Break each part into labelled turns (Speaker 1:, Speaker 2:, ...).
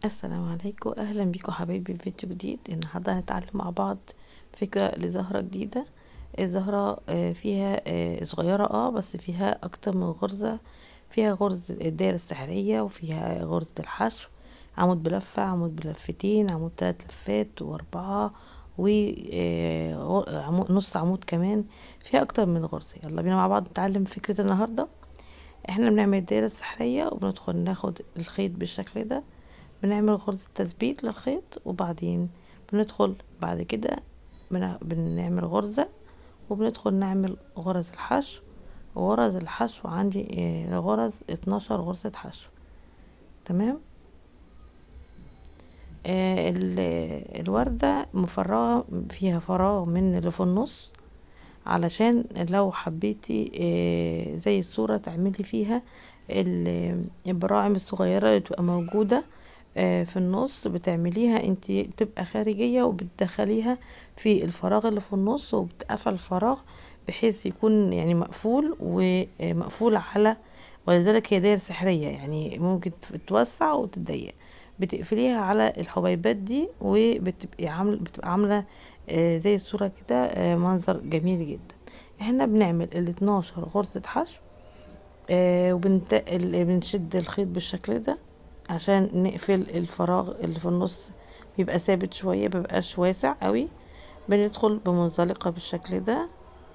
Speaker 1: السلام عليكم اهلا بيكم حبايبي في فيديو جديد النهارده هنتعلم مع بعض فكره لزهره جديده الزهره آه، فيها آه، صغيره اه بس فيها اكتر من غرزه فيها غرزه الدايره السحريه وفيها غرزه الحشو عمود بلفه عمود بلفتين عمود ثلاث لفات واربعه ونص عمود كمان فيها اكتر من غرزه يلا بينا مع بعض نتعلم فكره النهارده احنا بنعمل الدايره السحريه وبندخل ناخد الخيط بالشكل ده بنعمل غرزة تثبيت للخيط وبعدين بندخل بعد كده بنعمل غرزة وبندخل نعمل غرز الحشو وغرز الحشو عندي آه، غرز اتناشر غرزة حشو تمام آه الوردة مفرغة فيها فراغ من اللي في النص علشان لو حبيتي آه زي الصورة تعملي فيها البراعم الصغيرة اللي تبقى موجودة آه، في النص بتعمليها انت تبقى خارجية وبتدخليها في الفراغ اللي في النص وبتقفل الفراغ بحيث يكون يعني مقفول ومقفول على ولذلك هي دايرة سحرية يعني ممكن تتوسع وتتضيق بتقفليها على الحبيبات دي وبتبقي عامله بتبقى عامله آه، زي الصوره كده آه، منظر جميل جدا احنا بنعمل ال 12 غرزه حشو وبنتقل بنشد الخيط بالشكل ده عشان نقفل الفراغ اللي في النص بيبقى ثابت شوية مبيبقاش واسع قوي بندخل بمنزلقة بالشكل ده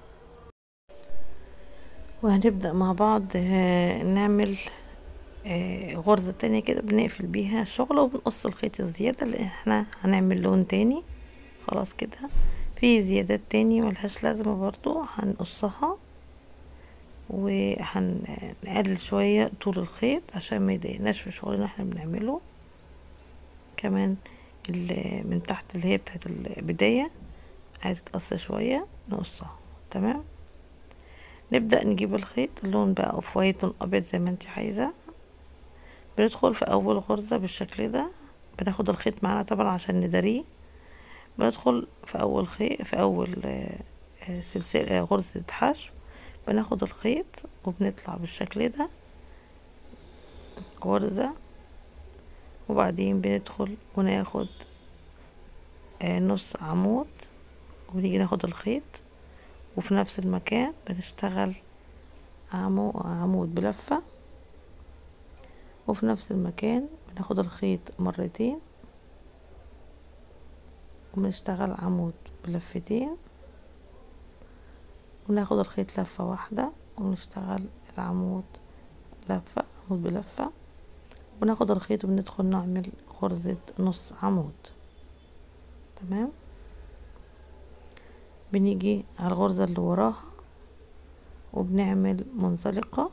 Speaker 1: وهنبدأ مع بعض آه، نعمل آه، غرزة تانية كده بنقفل بيها الشغلة وبنقص الخيط الزيادة اللي احنا هنعمل لون تاني خلاص كده في زيادات تاني ملهاش لازمة برضو هنقصها وهنقلل شوية طول الخيط عشان ما يضايقناش في شغلنا احنا بنعمله كمان اللي من تحت اللي هي بتاعت البداية عايز تقص شوية نقصها تمام نبدأ نجيب الخيط اللون بقى اوف وايت لون ابيض زي ما انت عايزة بندخل في اول غرزة بالشكل ده بناخد الخيط معانا طبعا عشان نداريه بندخل في اول خيط في اول آه، سلسلة غرزة حشو بناخد الخيط وبنطلع بالشكل ده غرزة وبعدين بندخل وناخد آه، نص عمود وبنيجي ناخد الخيط وفي نفس المكان بنشتغل عمود بلفة وفي نفس المكان بناخد الخيط مرتين وبنشتغل عمود بلفتين وناخد الخيط لفة واحدة ونشتغل العمود لفة عمود بلفة وناخد الخيط وبندخل نعمل غرزة نص عمود تمام بنيجي على الغرزة اللي وراها وبنعمل منزلقة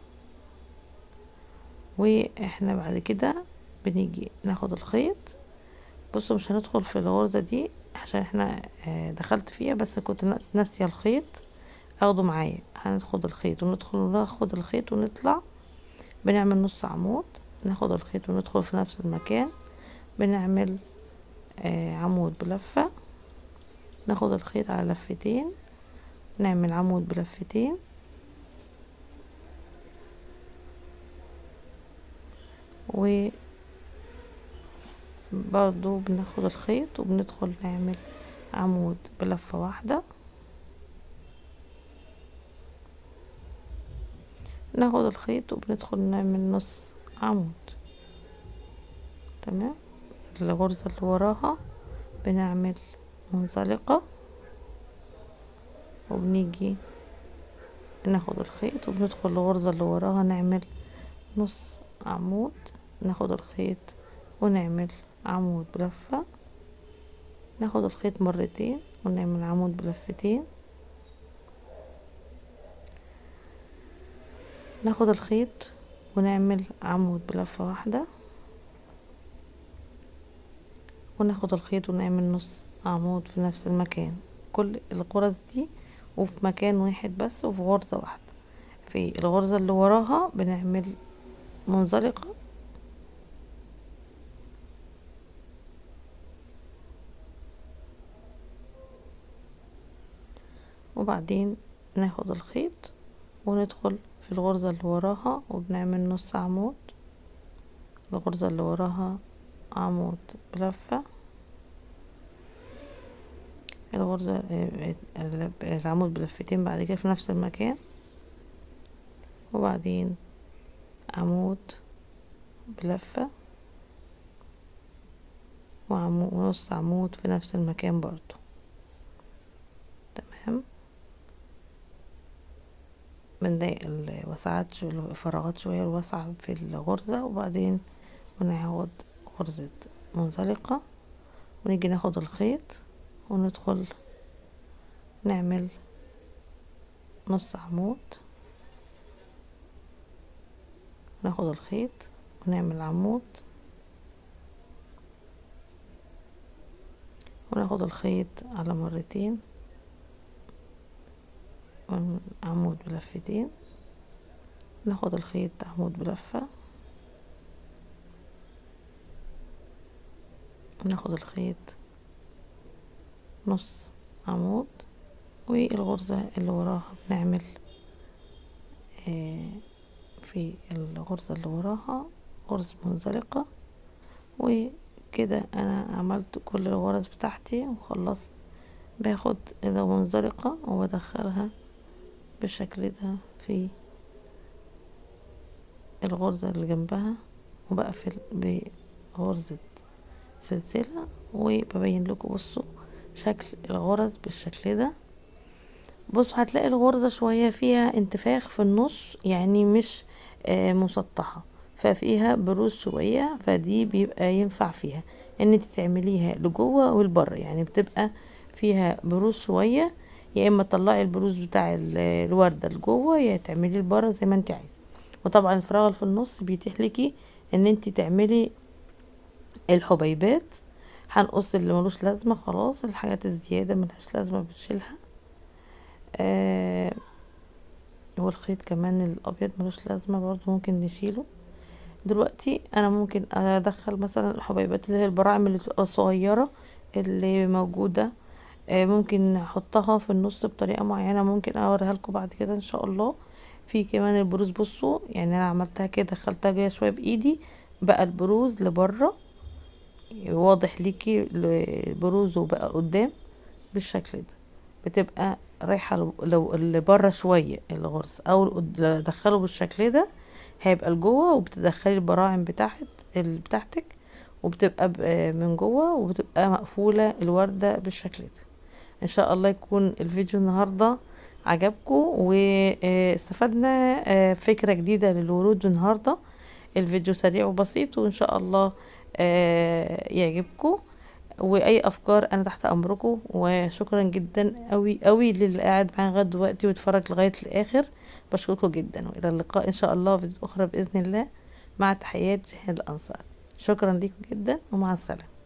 Speaker 1: واحنا بعد كده بنيجي ناخد الخيط بصوا مش هندخل في الغرزة دي عشان احنا آه، دخلت فيها بس كنت ناسية الخيط اخده معايا هناخد الخيط وندخل وناخد الخيط ونطلع بنعمل نص عمود ناخد الخيط وندخل في نفس المكان بنعمل آه عمود بلفة ناخد الخيط على لفتين نعمل عمود بلفتين و برضو بناخد الخيط وبندخل نعمل عمود بلفة واحدة ناخد الخيط وبندخل نعمل نص عمود تمام الغرزة اللي وراها بنعمل منزلقة وبنيجي ناخد الخيط وبندخل الغرزة اللي وراها نعمل نص عمود ناخد الخيط ونعمل عمود بلفة ناخد الخيط مرتين ونعمل عمود بلفتين ناخد الخيط ونعمل عمود بلفة واحدة وناخد الخيط ونعمل نص عمود في نفس المكان كل الغرز دي وفي مكان واحد بس وفي غرزة واحدة في الغرزة اللي وراها بنعمل منزلقة وبعدين ناخد الخيط وندخل في الغرزة اللي وراها وبنعمل نص عمود الغرزة اللي وراها عمود بلفة الغرزة العمود بلفتين بعد كده في نفس المكان وبعدين عمود بلفة وعمود ونص عمود في نفس المكان برضو تمام بنضايق الوسعات شو الفراغات شوية الواسعة في الغرزة وبعدين بنعوض غرزة منزلقة ونيجي ناخد الخيط وندخل نعمل نص عمود ناخد الخيط ونعمل عمود وناخد الخيط على مرتين عمود بلفتين ناخد الخيط عمود بلفة ناخد الخيط نص عمود والغرزة اللي وراها بنعمل في الغرزة اللي وراها غرزة منزلقة وكده انا عملت كل الغرز بتاعتي وخلصت باخد المنزلقة وبدخلها بالشكل ده في الغرزة اللي جنبها وبقفل بغرزة سلسلة وببين لكم بصوا شكل الغرز بالشكل ده بصوا هتلاقي الغرزة شوية فيها انتفاخ في النص يعني مش آه مسطحة ففيها بروز شوية فدي بيبقى ينفع فيها ان انت تعمليها لجوه والبره يعني بتبقى فيها بروز شوية يا اما تطلعي البروز بتاع الوردة لجوه يا تعمليه لبره زي ما انت عايزة وطبعا الفراغ اللي في النص بيتيح لكي ان انت تعملي الحبيبات هنقص اللي ملوش لازمة خلاص الحاجات الزيادة ملهاش لازمة بنشيلها آه والخيط كمان الابيض ملوش لازمة برضو ممكن نشيله دلوقتي انا ممكن ادخل مثلا الحبيبات اللي هي البراعم اللي بتبقى صغيرة اللي موجودة آه ممكن احطها في النص بطريقة معينة ممكن اوريها لكم بعد كده ان شاء الله في كمان البروز بصوا يعني انا عملتها كده دخلتها جايه شويه بايدي بقى البروز لبره واضح ليكي البروز وبقى قدام بالشكل ده بتبقى رايحه لو اللي بره شويه الغرز او ادخله بالشكل ده هيبقى لجوه وبتدخلي البراعم بتاعت بتاعتك وبتبقى من جوه وبتبقى مقفوله الورده بالشكل ده ان شاء الله يكون الفيديو النهارده عجبكم واستفدنا فكره جديده للورود النهارده الفيديو سريع وبسيط وان شاء الله يعجبكم واي افكار انا تحت امركم وشكرا جدا قوي قوي للي قاعد معايا لغايه دلوقتي واتفرج لغايه الاخر بشكركم جدا والى اللقاء ان شاء الله في فيديو اخرى باذن الله مع تحيات جهاد الانصار شكرا لكم جدا ومع السلامه